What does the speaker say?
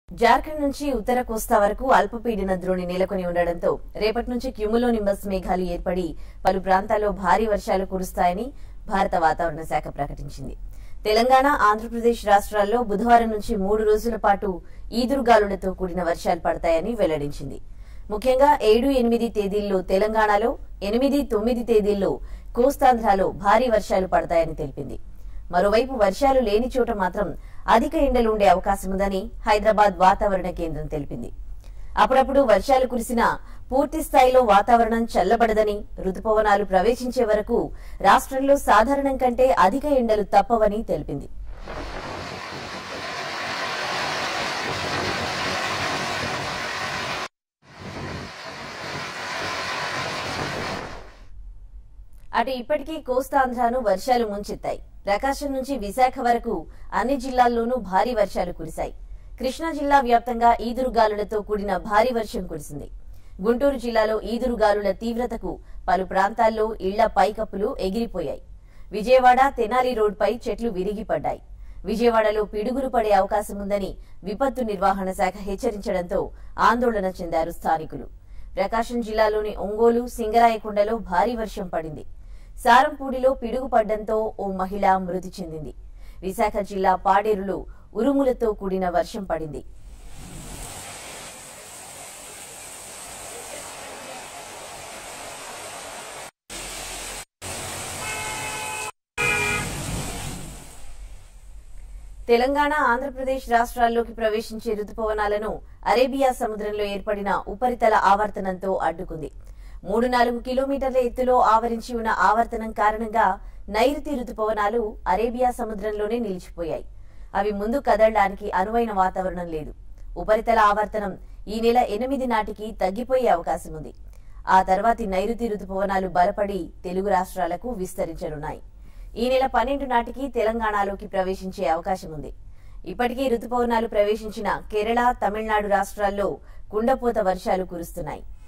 జార్ఖండ్ నుంచి ఉత్తర కోస్తా వరకు అల్పపీడన ద్రోణి నెలకొని ఉండడంతో రేపటి నుంచి క్యుములో నింబస్ మేఘాలు ఏర్పడి పలు ప్రాంతాల్లో భారీ వర్షాలు కురుస్తాయని భారత వాతావరణ శాఖ ప్రకటించింది తెలంగాణ ఆంధ్రప్రదేశ్ రాష్ట్రాల్లో బుధవారం నుంచి మూడు రోజుల పాటు ఈదురుగాలులతో కూడిన వర్షాలు పడతాయని వెల్లడించింది ముఖ్యంగా ఏడు ఎనిమిది తేదీల్లో తెలంగాణలో ఎనిమిది తొమ్మిది తేదీల్లో కోస్తాంధ్రలో భారీ వర్షాలు పడతాయని తెలిపింది మరోవైపు వర్షాలు లేని చోట మాత్రం అధిక ఎండలు ఉండే అవకాశం ఉందని హైదరాబాద్ వాతావరణ కేంద్రం తెలిపింది అప్పుడప్పుడు వర్షాలు కురిసినా పూర్తి స్థాయిలో వాతావరణం చల్లబడదని రుతుపవనాలు ప్రవేశించే వరకు రాష్ట్రంలో సాధారణం కంటే అధిక ఎండలు తప్పవని తెలిపింది అటు ఇప్పటికీ కోస్తాంధ్రాను వర్షాలు ముంచెత్తాయి ప్రకాశం నుంచి విశాఖ వరకు అన్ని జిల్లాల్లోనూ భారీ వర్షాలు కురిశాయి కృష్ణా జిల్లా వ్యాప్తంగా ఈదురుగాలులతో కూడిన భారీ వర్షం కురిసింది గుంటూరు జిల్లాలో ఈదురుగాలుల తీవ్రతకు పలు ప్రాంతాల్లో ఇళ్ల పైకప్పులు ఎగిరిపోయాయి విజయవాడ తెనాలి రోడ్పై చెట్లు విరిగిపడ్డాయి విజయవాడలో పిడుగులు పడే అవకాశం ఉందని విపత్తు నిర్వహణ శాఖ హెచ్చరించడంతో ఆందోళన చెందారు స్థానికులు ప్రకాశం జిల్లాలోని ఒంగోలు సింగరాయకొండలో భారీ వర్షం పడింది సారంపూడిలో పిడుగు పడ్డంతో ఓ మహిళ మృతి చెందింది విశాఖ జిల్లా పాడేరులో ఉరుములతో కూడిన వర్షం పడింది తెలంగాణ ఆంధ్రప్రదేశ్ రాష్ట్రాల్లోకి ప్రవేశించే రుతుపవనాలను అరేబియా సముద్రంలో ఏర్పడిన ఉపరితల ఆవర్తనంతో అడ్డుకుంది మూడు నాలుగు కిలోమీటర్ల ఎత్తులో ఆవరించి ఉన్న ఆవర్తనం కారణంగా నైరుతి రుతుపవనాలు అరేబియా సముద్రంలోనే నిలిచిపోయాయి అవి ముందు కదలడానికి అనువైన వాతావరణం లేదు ఉపరితల ఆవర్తనం ఈ నెల ఎనిమిది నాటికి తగ్గిపోయే అవకాశం ఉంది ఆ తర్వాతి నైరుతి రుతుపవనాలు బలపడి తెలుగు రాష్ట్రాలకు విస్తరించనున్నాయి ఈ నెల పన్నెండు నాటికి తెలంగాణలోకి ప్రవేశించే అవకాశం ఉంది ఇప్పటికే రుతుపవనాలు ప్రవేశించిన కేరళ తమిళనాడు రాష్ట్రాల్లో కుండపోత వర్షాలు కురుస్తున్నాయి